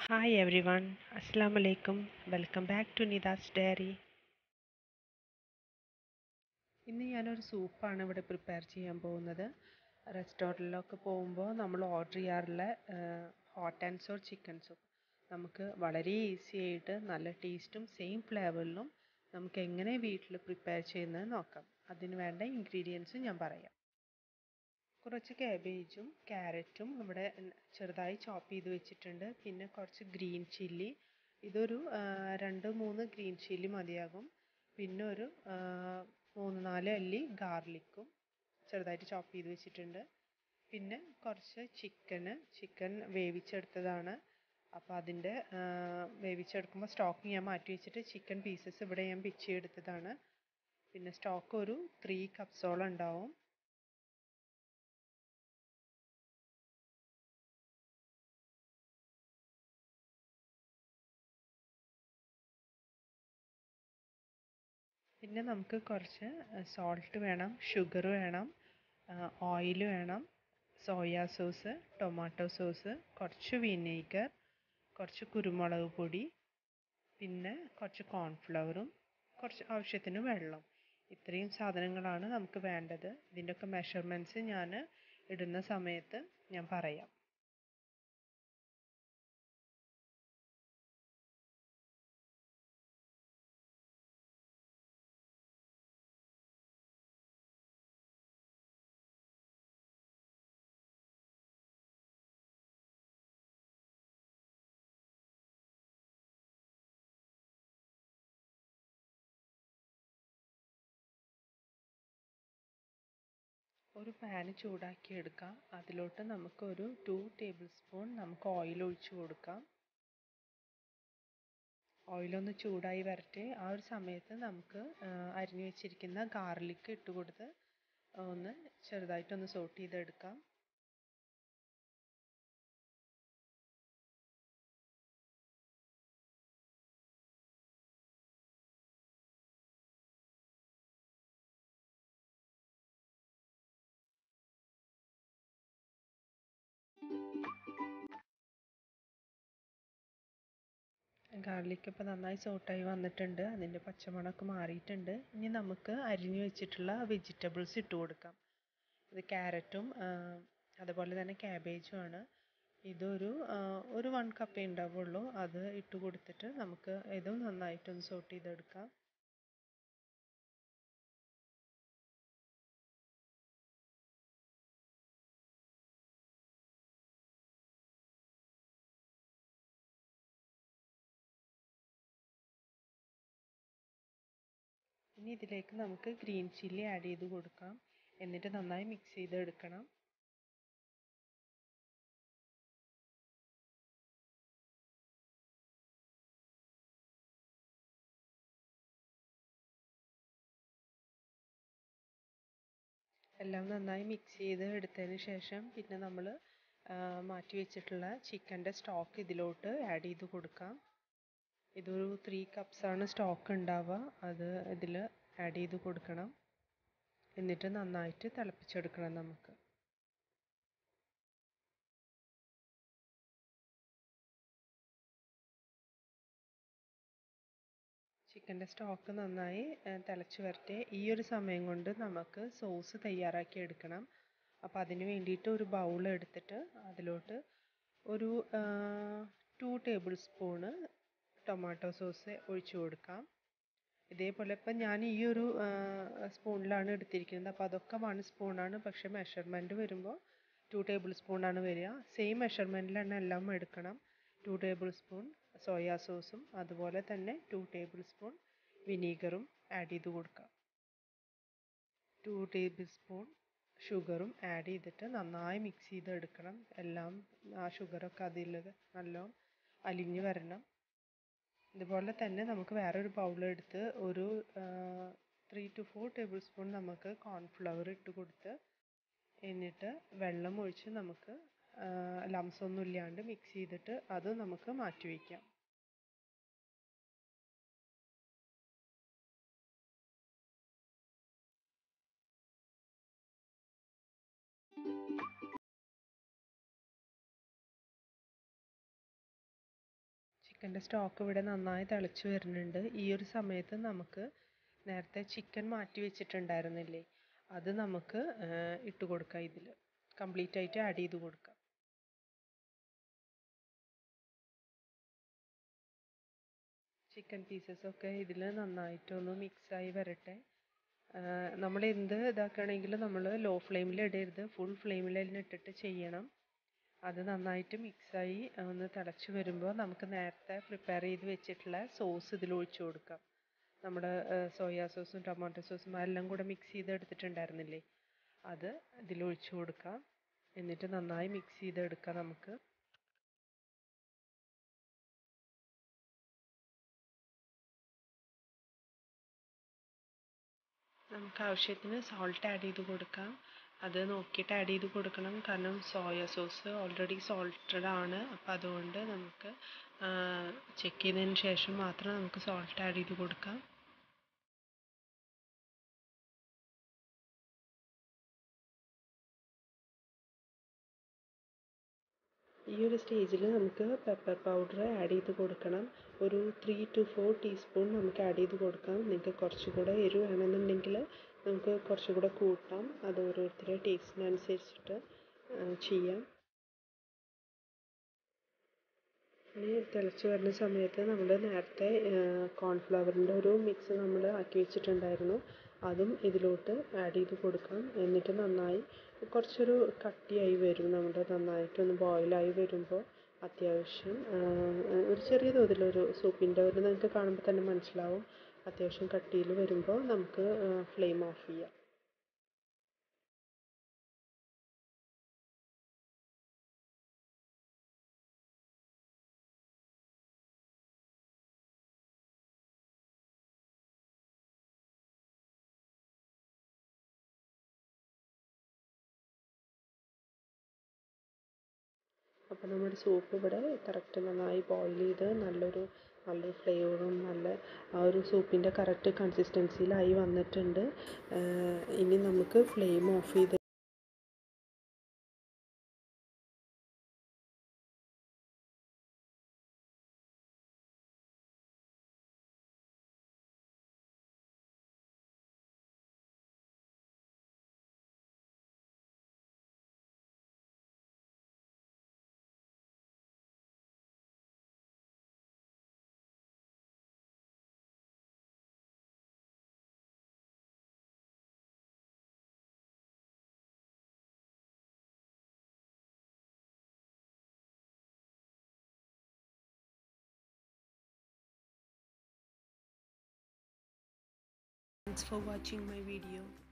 Hi everyone, Assalamu alaikum. Welcome back to Nida's Diary. ഇന്ന് ഞാനൊരു സൂപ്പാണ് ഇവിടെ പ്രിപ്പയർ ചെയ്യാൻ പോകുന്നത് റെസ്റ്റോറൻറ്റിലൊക്കെ പോകുമ്പോൾ നമ്മൾ ഓർഡർ ചെയ്യാറുള്ള hot and sour chicken soup നമുക്ക് വളരെ ഈസി ആയിട്ട് നല്ല ടേസ്റ്റും സെയിം ഫ്ലേവറിലും നമുക്ക് എങ്ങനെ വീട്ടിൽ പ്രിപ്പയർ ചെയ്യുന്നത് നോക്കാം അതിന് വേണ്ട ഇൻഗ്രീഡിയൻസ് ഞാൻ പറയാം കുറച്ച് കാബേജും ക്യാരറ്റും ഇവിടെ ചെറുതായി ചോപ്പ് ചെയ്ത് വെച്ചിട്ടുണ്ട് പിന്നെ കുറച്ച് ഗ്രീൻ ചില്ലി ഇതൊരു രണ്ട് മൂന്ന് ഗ്രീൻ ചില്ലി മതിയാകും പിന്നെ ഒരു മൂന്ന് നാല് അല്ലി ഗാർലിക്കും ചെറുതായിട്ട് ചോപ്പ് ചെയ്ത് വെച്ചിട്ടുണ്ട് പിന്നെ കുറച്ച് ചിക്കന് ചിക്കൻ വേവിച്ചെടുത്തതാണ് അപ്പോൾ അതിൻ്റെ വേവിച്ചെടുക്കുമ്പോൾ സ്റ്റോക്ക് ഞാൻ മാറ്റി വെച്ചിട്ട് ചിക്കൻ പീസസ് ഇവിടെ ഞാൻ പിച്ചിയെടുത്തതാണ് പിന്നെ സ്റ്റോക്ക് ഒരു ത്രീ കപ്സോളം ഉണ്ടാവും പിന്നെ നമുക്ക് കുറച്ച് സോൾട്ട് വേണം ഷുഗർ വേണം ഓയിൽ വേണം സോയാ സോസ് ടൊമാറ്റോ സോസ് കുറച്ച് വിനീഗർ കുറച്ച് കുരുമുളക് പൊടി പിന്നെ കുറച്ച് കോൺഫ്ലവറും കുറച്ച് ആവശ്യത്തിന് വെള്ളം ഇത്രയും സാധനങ്ങളാണ് നമുക്ക് വേണ്ടത് ഇതിൻ്റെയൊക്കെ മെഷർമെൻറ്റ്സ് ഞാൻ ഇടുന്ന സമയത്ത് ഞാൻ പറയാം ഒരു പാന് ചൂടാക്കി എടുക്കാം അതിലോട്ട് നമുക്ക് ഒരു ടു ടേബിൾ സ്പൂൺ നമുക്ക് ഓയിൽ ഒഴിച്ചു കൊടുക്കാം ഓയിലൊന്ന് ചൂടായി വരട്ടെ ആ ഒരു സമയത്ത് നമുക്ക് അരിഞ്ഞു വെച്ചിരിക്കുന്ന ഗാർലിക് ഇട്ട് കൊടുത്ത് ഒന്ന് ചെറുതായിട്ടൊന്ന് സോട്ട് ചെയ്തെടുക്കാം ഗാർലിക് ഇപ്പോൾ നന്നായി സോട്ടായി വന്നിട്ടുണ്ട് അതിൻ്റെ പച്ചമണമൊക്കെ മാറിയിട്ടുണ്ട് ഇനി നമുക്ക് അരിഞ്ഞു വെച്ചിട്ടുള്ള വെജിറ്റബിൾസ് ഇട്ട് കൊടുക്കാം ഇത് ക്യാരറ്റും അതുപോലെ തന്നെ ക്യാബേജും ആണ് ഇതൊരു ഒരു വൺ കപ്പേ ഉണ്ടാവുള്ളൂ അത് ഇട്ട് കൊടുത്തിട്ട് നമുക്ക് ഇതും നന്നായിട്ടൊന്ന് സോട്ട് ചെയ്തെടുക്കാം ഇനി ഇതിലേക്ക് നമുക്ക് ഗ്രീൻ ചില്ലി ആഡ് ചെയ്ത് കൊടുക്കാം എന്നിട്ട് നന്നായി മിക്സ് ചെയ്തെടുക്കണം എല്ലാം നന്നായി മിക്സ് ചെയ്ത് എടുത്തതിന് ശേഷം പിന്നെ നമ്മൾ മാറ്റി വെച്ചിട്ടുള്ള ചിക്കൻ്റെ സ്റ്റോക്ക് ഇതിലോട്ട് ആഡ് ചെയ്ത് കൊടുക്കാം ഇതൊരു ത്രീ കപ്സാണ് സ്റ്റോക്ക് ഉണ്ടാവുക അത് ഇതിൽ ആഡ് ചെയ്ത് കൊടുക്കണം എന്നിട്ട് നന്നായിട്ട് തിളപ്പിച്ചെടുക്കണം നമുക്ക് ചിക്കൻ്റെ സ്റ്റോക്ക് നന്നായി തിളച്ച് വരട്ടെ ഈ ഒരു സമയം കൊണ്ട് നമുക്ക് സോസ് തയ്യാറാക്കി എടുക്കണം അപ്പോൾ അതിന് വേണ്ടിയിട്ട് ഒരു ബൗൾ എടുത്തിട്ട് അതിലോട്ട് ഒരു two tablespoon tomato sauce ഒഴിച്ചു കൊടുക്കാം ഇതേപോലെ ഇപ്പം ഞാൻ ഈ ഒരു സ്പൂണിലാണ് എടുത്തിരിക്കുന്നത് അപ്പോൾ അതൊക്കെ വൺ സ്പൂണാണ് പക്ഷേ മെഷർമെൻറ്റ് വരുമ്പോൾ ടു ടേബിൾ സ്പൂണാണ് വരിക സെയിം മെഷർമെൻറ്റിൽ തന്നെ എല്ലാം എടുക്കണം ടു ടേബിൾ സ്പൂൺ സോയാ സോസും അതുപോലെ തന്നെ ടു ടേബിൾ സ്പൂൺ വിനീഗറും ആഡ് ചെയ്ത് കൊടുക്കാം ടു ടേബിൾ സ്പൂൺ ഷുഗറും ആഡ് ചെയ്തിട്ട് നന്നായി മിക്സ് ചെയ്തെടുക്കണം എല്ലാം ആ ഷുഗറൊക്കെ അതിൽ നല്ലോണം അലിഞ്ഞ് വരണം ഇതുപോലെ തന്നെ നമുക്ക് വേറൊരു ബൗളെടുത്ത് ഒരു three two four tablespoon നമുക്ക് കോൺഫ്ലവർ ഇട്ട് കൊടുത്ത് എന്നിട്ട് വെള്ളം ഒഴിച്ച് നമുക്ക് ലംസ് ഒന്നും ഇല്ലാണ്ട് മിക്സ് ചെയ്തിട്ട് അത് നമുക്ക് മാറ്റി വയ്ക്കാം ചിക്കൻ്റെ സ്റ്റോക്ക് ഇവിടെ നന്നായി തിളച്ച് വരുന്നുണ്ട് ഈ ഒരു സമയത്ത് നമുക്ക് നേരത്തെ ചിക്കൻ മാറ്റി വെച്ചിട്ടുണ്ടായിരുന്നില്ലേ അത് നമുക്ക് ഇട്ട് കൊടുക്കാം ഇതിൽ കംപ്ലീറ്റ് ആയിട്ട് ആഡ് ചെയ്ത് കൊടുക്കാം ചിക്കൻ പീസസ് ഒക്കെ ഇതിൽ നന്നായിട്ടൊന്ന് മിക്സായി വരട്ടെ നമ്മൾ എന്ത് ഇതാക്കുകയാണെങ്കിലും നമ്മൾ ലോ ഫ്ലെയിമിൽ ഇടരുത് ഫുൾ ഫ്ലെയിമിൽ തന്നെ ഇട്ടിട്ട് ചെയ്യണം അത് നന്നായിട്ട് മിക്സായി ഒന്ന് തിളച്ച് വരുമ്പോൾ നമുക്ക് നേരത്തെ പ്രിപ്പയർ ചെയ്ത് വെച്ചിട്ടുള്ള സോസ് ഇതിൽ ഒഴിച്ചു കൊടുക്കാം നമ്മുടെ സോയാ സോസും ടൊമാറ്റോ സോസും എല്ലാം കൂടെ മിക്സ് ചെയ്ത് എടുത്തിട്ടുണ്ടായിരുന്നില്ലേ അത് ഇതിൽ ഒഴിച്ചു കൊടുക്കാം എന്നിട്ട് നന്നായി മിക്സ് ചെയ്തെടുക്കാം നമുക്ക് നമുക്ക് ആവശ്യത്തിന് സോൾട്ട് ആഡ് ചെയ്ത് കൊടുക്കാം അത് നോക്കിയിട്ട് ആഡ് ചെയ്ത് കൊടുക്കണം കാരണം സോയ സോസ് ഓൾറെഡി സോൾട്ടഡ് ആണ് അപ്പം അതുകൊണ്ട് നമുക്ക് ചെക്ക് ചെയ്തതിന് ശേഷം മാത്രം നമുക്ക് സോൾട്ട് ആഡ് ചെയ്ത് കൊടുക്കാം ഈ ഒരു സ്റ്റേജിൽ നമുക്ക് പെപ്പർ പൗഡർ ആഡ് ചെയ്ത് കൊടുക്കണം ഒരു ത്രീ ടു ഫോർ ടീസ്പൂൺ നമുക്ക് ആഡ് ചെയ്ത് കൊടുക്കാം നിങ്ങൾക്ക് കുറച്ചുകൂടെ എരിവ് വേണമെന്നുണ്ടെങ്കിൽ നമുക്ക് കുറച്ചുകൂടെ കൂട്ടാം അത് ഓരോരുത്തരുടെ ടേസ്റ്റിനനുസരിച്ചിട്ട് ചെയ്യാം ഇനി തിളച്ച് വരുന്ന സമയത്ത് നമ്മൾ നേരത്തെ കോൺഫ്ലവറിൻ്റെ ഒരു മിക്സ് നമ്മൾ ആക്കി വെച്ചിട്ടുണ്ടായിരുന്നു അതും ഇതിലോട്ട് ആഡ് ചെയ്ത് കൊടുക്കാം എന്നിട്ട് നന്നായി കുറച്ചൊരു കട്ടിയായി വരും നമ്മുടെ നന്നായിട്ടൊന്ന് ബോയിലായി വരുമ്പോൾ അത്യാവശ്യം ഒരു ചെറിയ തോതിലൊരു സൂപ്പിൻ്റെ ഒരു നിങ്ങൾക്ക് കാണുമ്പോൾ തന്നെ മനസ്സിലാവും അത്യാവശ്യം കട്ടിയിൽ വരുമ്പോൾ നമുക്ക് ഫ്ലെയിം ഓഫ് ചെയ്യാം അപ്പോൾ നമ്മുടെ സൂപ്പ് ഇവിടെ കറക്റ്റ് നന്നായി ബോയിൽ ചെയ്ത് നല്ലൊരു നല്ലൊരു ഫ്ലേവറും നല്ല ആ ഒരു സൂപ്പിൻ്റെ കറക്റ്റ് കൺസിസ്റ്റൻസിയിലായി വന്നിട്ടുണ്ട് ഇനി നമുക്ക് ഫ്ലെയിം ഓഫ് ചെയ്ത് Thanks for watching my video.